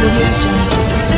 audio jungle.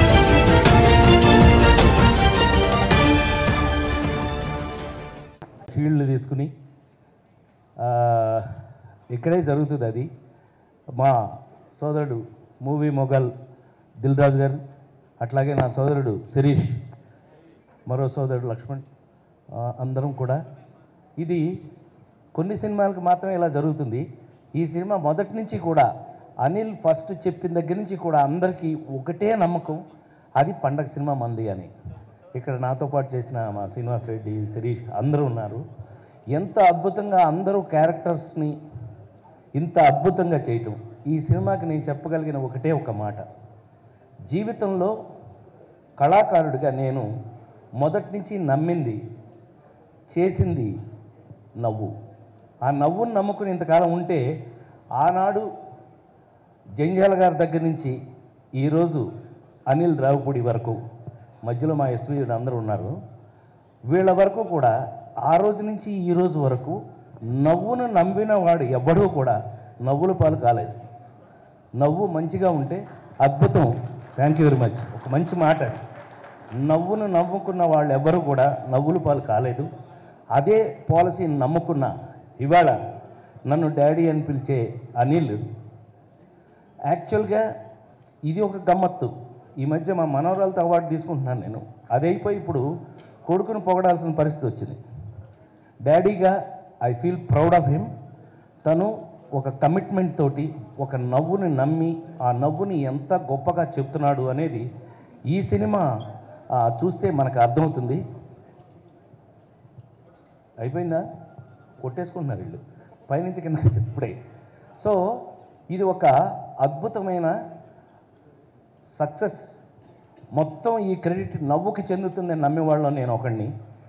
Shield తీసుకుని ఆ, ఇక్కడే జరుగుతుంది అది మా సోదరుడు మూవీ మొఘల్ దిల్ రాజు గారు అట్లాగే నా సోదరుడు శిరీష్ మరో సోదరుడు లక్ష్మణ్ ఆ, అందరం కూడా ఇది కొన్ని సినిమాలకు మాత్రమే ఇలా జరుగుతుంది ఈ సినిమా మొదటి నుంచి కూడా అనిల్ ఫస్ట్ చెప్పిన దగ్గర నుంచి కూడా అందరికీ ఒకటే నమ్మకం అది పండగ సినిమా మంది అని ఇక్కడ నాతో పాటు చేసిన మా శ్రీనివాస్ రెడ్డి శిరీష్ అందరూ ఉన్నారు ఎంత అద్భుతంగా అందరూ క్యారెక్టర్స్ని ఇంత అద్భుతంగా చేయటం ఈ సినిమాకి నేను చెప్పగలిగిన ఒకటే ఒక మాట జీవితంలో కళాకారుడిగా నేను మొదటి నుంచి నమ్మింది చేసింది నవ్వు ఆ నవ్వును నమ్ముకుని ఇంతకాలం ఉంటే ఆనాడు జంజాల గారి దగ్గర నుంచి ఈరోజు అనిల్ రావుపూడి వరకు మధ్యలో మా ఎస్వి అందరూ ఉన్నారు వీళ్ళ వరకు కూడా ఆ రోజు నుంచి ఈ రోజు వరకు నవ్వును నమ్మిన వాడు ఎవ్వడూ కూడా నవ్వుల పాలు కాలేదు నవ్వు మంచిగా ఉంటే అద్భుతం థ్యాంక్ యూ వెరీ మచ్ ఒక మంచి మాట నవ్వును నమ్ముకున్న వాళ్ళు ఎవ్వరూ కూడా నవ్వుల పాలు కాలేదు అదే పాలసీని నమ్ముకున్న ఇవాళ నన్ను డాడీ అని పిలిచే అనిల్ యాక్చువల్గా ఇది ఒక గమ్మత్తు ఈ మధ్య మా మనవరాలతో అవార్డు తీసుకుంటున్నాను నేను అది అయిపోయి ఇప్పుడు కొడుకును పొగడాల్సిన పరిస్థితి వచ్చింది డాడీగా I feel proud of him తను ఒక కమిట్మెంట్ తోటి ఒక నవ్వుని నమ్మి ఆ నవ్వుని ఎంత గొప్పగా చెప్తున్నాడు అనేది ఈ సినిమా ఆ, చూస్తే మనకు అర్థమవుతుంది అయిపోయిందా కొట్టేసుకుంటున్నారు వీళ్ళు పైనుంచి కింద ఇప్పుడే సో ఇది ఒక అద్భుతమైన సక్సెస్ మొత్తం ఈ క్రెడిట్ నవ్వుకి చెందుతుందని నమ్మేవాళ్ళలో నేను ఒకడిని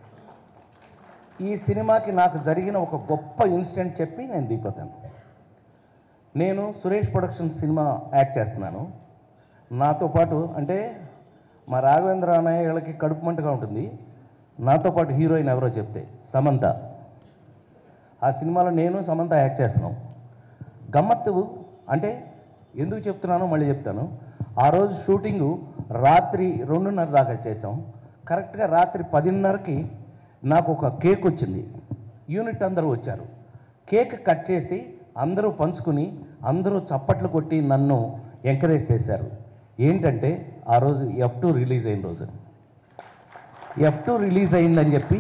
ఈ సినిమాకి నాకు జరిగిన ఒక గొప్ప ఇన్సిడెంట్ చెప్పి నేను దిగిపోతాను నేను సురేష్ ప్రొడక్షన్స్ సినిమా యాక్ట్ చేస్తున్నాను నాతో పాటు అంటే మా రాఘవేంద్ర అన్నయ్య వీళ్ళకి కడుపు మంటగా ఉంటుంది నాతో పాటు హీరోయిన్ ఎవరో చెప్తే సమంత ఆ సినిమాలో నేను సమంత యాక్ట్ చేస్తున్నాం గమ్మత్తు అంటే ఎందుకు చెప్తున్నానో మళ్ళీ చెప్తాను ఆ రోజు షూటింగు రాత్రి రెండున్నర దాకా చేసాం కరెక్ట్గా రాత్రి పదిన్నరకి నాకు ఒక కేక్ వచ్చింది యూనిట్ అందరూ వచ్చారు కేక్ కట్ చేసి అందరూ పంచుకుని అందరూ చప్పట్లు కొట్టి నన్ను ఎంకరేజ్ చేశారు ఏంటంటే ఆ రోజు ఎఫ్ టూ రిలీజ్ అయిన రోజు ఎఫ్ టూ రిలీజ్ అయిందని చెప్పి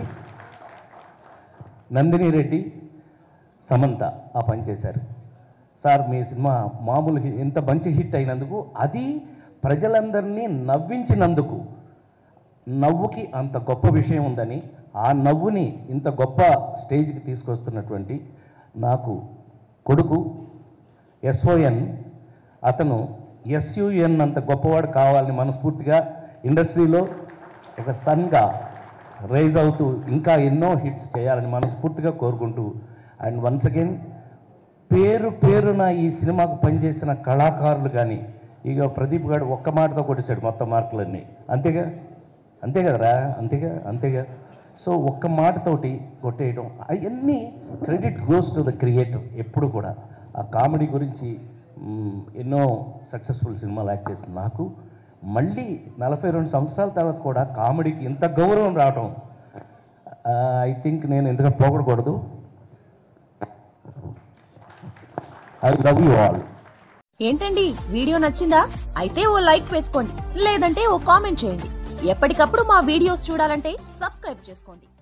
నందిని రెడ్డి సమంత ఆ పని చేశారు సార్ మీ సినిమా మామూలు హి- ఇంత మంచి హిట్ అయినందుకు అది ప్రజలందరినీ నవ్వించినందుకు నవ్వుకి అంత గొప్ప విషయం ఉందని ఆ నవ్వుని ఇంత గొప్ప స్టేజ్కి తీసుకొస్తున్నటువంటి నాకు కొడుకు ఎస్ఓఎన్ అతను ఎస్యుఎన్ అంత గొప్పవాడు కావాలని మనస్ఫూర్తిగా ఇండస్ట్రీలో ఒక సన్గా రైజ్ అవుతూ ఇంకా ఎన్నో హిట్స్ చేయాలని మనస్ఫూర్తిగా కోరుకుంటూ అండ్ వన్స్ అగైన్ పేరు పేరున ఈ సినిమాకు పనిచేసిన కళాకారులు కానీ ఇక ప్రదీప్ గారు ఒక్క మాటతో కొట్టేశాడు మొత్తం మార్కులన్నీ అంతేగా అంతే కదరా అంతేగా అంతేగా సో ఒక్క మాటతోటి కొట్టేయడం అవన్నీ credit goes to the creator ఎప్పుడు కూడా ఆ కామెడీ గురించి మ్, ఎన్నో సక్సెస్ఫుల్ సినిమాలు యాక్ట్ చేసిన నాకు మళ్ళీ నలభై రెండు సంవత్సరాల తర్వాత కూడా కామెడీకి ఇంత గౌరవం రావటం ఐ థింక్ నేను ఎందుకంటే పోగొడకూడదు ఐ లవ్ యూ ఆల్ ఏంటండి వీడియో నచ్చిందా అయితే ఓ లైక్ వేసుకోండి లేదంటే ఓ కామెంట్ చేయండి ఎప్పటికప్పుడు మా వీడియోస్ చూడాలంటే సబ్స్క్రైబ్ చేసుకోండి